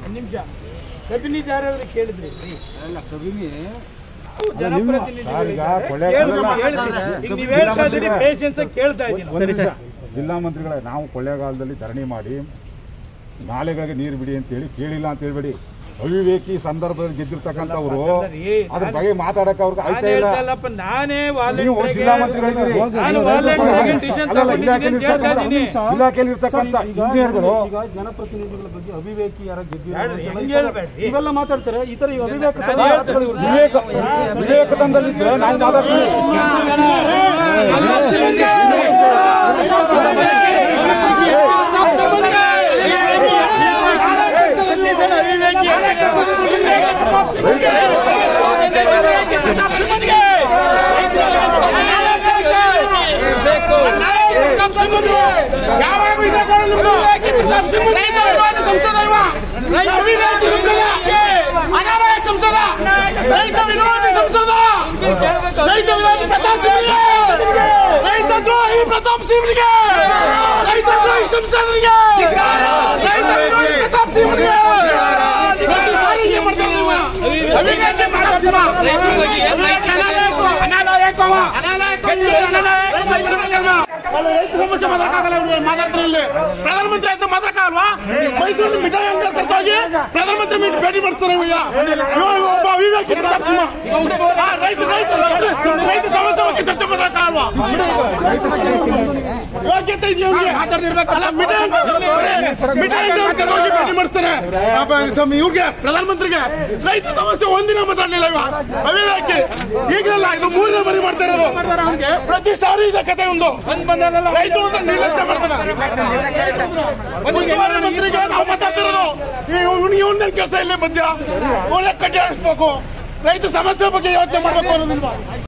ಒಂದ್ ನಿಮಿಷ ಕಬಿನಿ ಯಾರಾದ್ರೂ ಕೇಳಿದ್ರಿ ಅಲ್ಲ ಕಬಿನಿ ನಾವು ಜನಪ್ರತಿನಿಧಿಗಳು ಈಗ ಇದ್ದಾರೆ. ಕೊಳ್ಳೆ- ಕೇಳ್ತೀನಿ, ಅಲ್ಲ, ಹೇಳ್ತೀನಿ. ಅಲ್ಲ, ಈಗ ನೀವ್ ಹೇಳ್ತಾ ಇದ್ದೀರಿ ಪೇಷನ್ಸ್ ಕೇಳ್ತಾ ಇದ್ದೀನಿ ಒಂದು ನಿಮಿಷ ಜಿಲ್ಲಾ ಮಂತ್ರಿಗಳೇ ನಾವು ಕೊಳ್ಳೇಗಾಲದಲ್ಲಿ ಧರಣಿ ಮಾಡಿ ನಾಲೆಗಳಿಗೆ ನೀರು ಬಿಡಿ ಅಂತೇಳಿ ಕೇಳಿಲ್ಲ ಅಂತ ಹೇಳ್ಬೇಡಿ ಅವಿವೇಕಿ ಸಂದರ್ಭದಲ್ಲಿ ಗೆದ್ದಿರ್ತಕ್ಕಂಥವ್ರು ಅದ್ರ ಬಗ್ಗೆ ಮಾತಾಡಕ್ಕೆ ಅವ್ರಿಗೆ ನಾನು ಆಯ್ತಾ ಇಲ್ಲ ಹೇಳ್ತಾ ಇಲ್ಲಪ್ಪ ನಾನೇ ನೀವು ಜಿಲ್ಲಾ ಮಂತ್ರಿಗಳಿದ್ದೀರಿ ನಾನು ವಾಲಂಟಿಯರ್ಗೆ ಡಿಸಿಷನ್ ಅಲ್ಲಲ್ಲ, ತಗೊಂಡಿದ್ದೀನಿ ಇಲಾಖೆಯಲ್ಲಿ ಅಂತ ಹೇಳ್ತಾ ಇದ್ದೀನಿ. ಇರ್ತಕ್ಕಂಥ- ಇಲಾಖೆಯಲ್ಲಿ ಇರ್ತಕ್ಕಂಥ ಇಂಜಿನಿಯರ್ಗಳು ಈಗ ಜನಪ್ರತಿನಿಧಿಗಳ ಬಗ್ಗೆ ಅವಿವೇಕಿ ಯಾರ ಹೇಳ್ರಿ, ಹೆಂಗ್ ಹೇಳ್ಬೇಡ್ರಿ. ಇವೆಲ್ಲ ಮಾತಾಡ್ತಾರೆ ಈ ತರ ಈ ಅವಿವೇಕ ನಾನು ಹೇಳ್ತೇನೆ. ವಿವೇಕ ವಿವೇಕದಂದಲ್ಲಿದ್ರೆ ನಾವು ಮಾತಾಡ್ತೀವಿ ಯಾವಾಗ ರೈತ ವಿರೋಧಿ ಸಂಸದ ಇವ ರೈತ ವಿರೋಧಿ ಸಂಸದ ಅನಾವಯಕ ಸಂಸದ ರೈತ ವಿರೋಧಿ ಸಂಸದ ರೈತ ವಿರೋಧಿ ಪ್ರತಾಪ್ ಸಿಂಹನಿಗೆ ರೈತ ದ್ರೋಹಿ ಪ್ರತಾಪ್ ಸಿಂಹನಿಗೆ ರೈತ ದ್ರೋಹಿ ಸಂಸದರಿಗೆ ರೈತ ವಿರೋಧಿ ಪ್ರತಾಪ್ ಸಿಂಹನಿಗೆ ಪ್ರತಿ ಸಾರಿ ಹೀಗೆ ಮಾಡ್ತಾರೆ ನೀವು ಅವಿವೇಕಿ ಪ್ರತಾಪ್ ಸಿಂಹ ಅನಾಲಯಕ ಅವ. ಅಲ್ಲ, ರೈತ ಸಮಸ್ಯೆ ಮಾತಾಡಕ್ಕಾಗಲ್ಲ ಇವ್ರು ಮಾತಾಡ್ತಾರೆ ಇಲ್ಲಿ ಪ್ರಧಾನಮಂತ್ರಿ ಹತ್ರ ಮಾತಾಡಕ್ಕಾಗಲ್ವಾ ಮೈಸೂರಲ್ಲಿ ಮಿಠಾಯಿ ಅಂಗಡಿ ಹತ್ರ ಹೋಗಿ ಪ್ರಧಾನಮಂತ್ರಿ ಮೀಟ್ ಭೇಟಿ ಮಾಡಿಸ್ತಾರೆ ಇವಯ್ಯ ಇವ ಇವ ಒಬ್ಬ ಅವಿವೇಕಿ ಪ್ರತಾಪ್ ಸಿಂಹ ಆ, ರೈತ ರೈತ ರೈತ ರೈತ ಸಮಸ್ಯೆ ಬಗ್ಗೆ ಚರ್ಚೆ ಮಾಡಕ್ಕಾಗಲ್ವಾ ಯೋಗ್ಯತೆ ಇದೆಯಾ ಅವ್ನಿಗೆ? ಅಲ್ಲ ಮಿಠಾಯಿ ಅಂಗಡಿ ಮಿಠಾಯಿ ಅಂಗಡಿ ಹತ್ರ ಹೋಗಿ ಭೇಟಿ ಮಾಡಿಸ್ತಾರೆ ಅಪ್ಪ, ಸಮ್- ಇವ್ರಿಗೆ ಪ್ರಧಾನಮಂತ್ರಿಗೆ ರೈತ ಸಮಸ್ಯೆ ಒಂದಿನ ಮಾತಾಡ್ಲಿಲ್ಲ ಇವ ಅವಿವೇಕಿ ಈಗಲ್ಲ ಇದು ಮೂರನೇ ಬಾರಿ ಮಾಡ್ತಾ ಇರೋದು ಪ್ರತಿ ಸಾರಿ ಇದೆ ಕತೆ ಒಂದು ರೈತರು ಅಂದ್ರೆ ನಿರ್ಲಕ್ಷ್ಯ ಮಾಡ್ತಾನೆ ಉಸ್ತುವಾರಿ ಮಂತ್ರಿಗೆ ನಾವು ಮಾತಾಡ್ತಿರೋದು ಇವ್ನಿಗೆ ಒಂದೇನು ಕೆಲಸ ಇಲ್ಲೇ ಮಧ್ಯ ಒಳ್ಳೆ ಕಟ್ಟಿ ಹಾಕ್ಸ್ಬೇಕು ರೈತ ಸಮಸ್ಯೆ ಬಗ್ಗೆ ಯೋಚನೆ ಮಾಡ್ಬೇಕು ಅನ್ನೋದಿಲ್ವಾ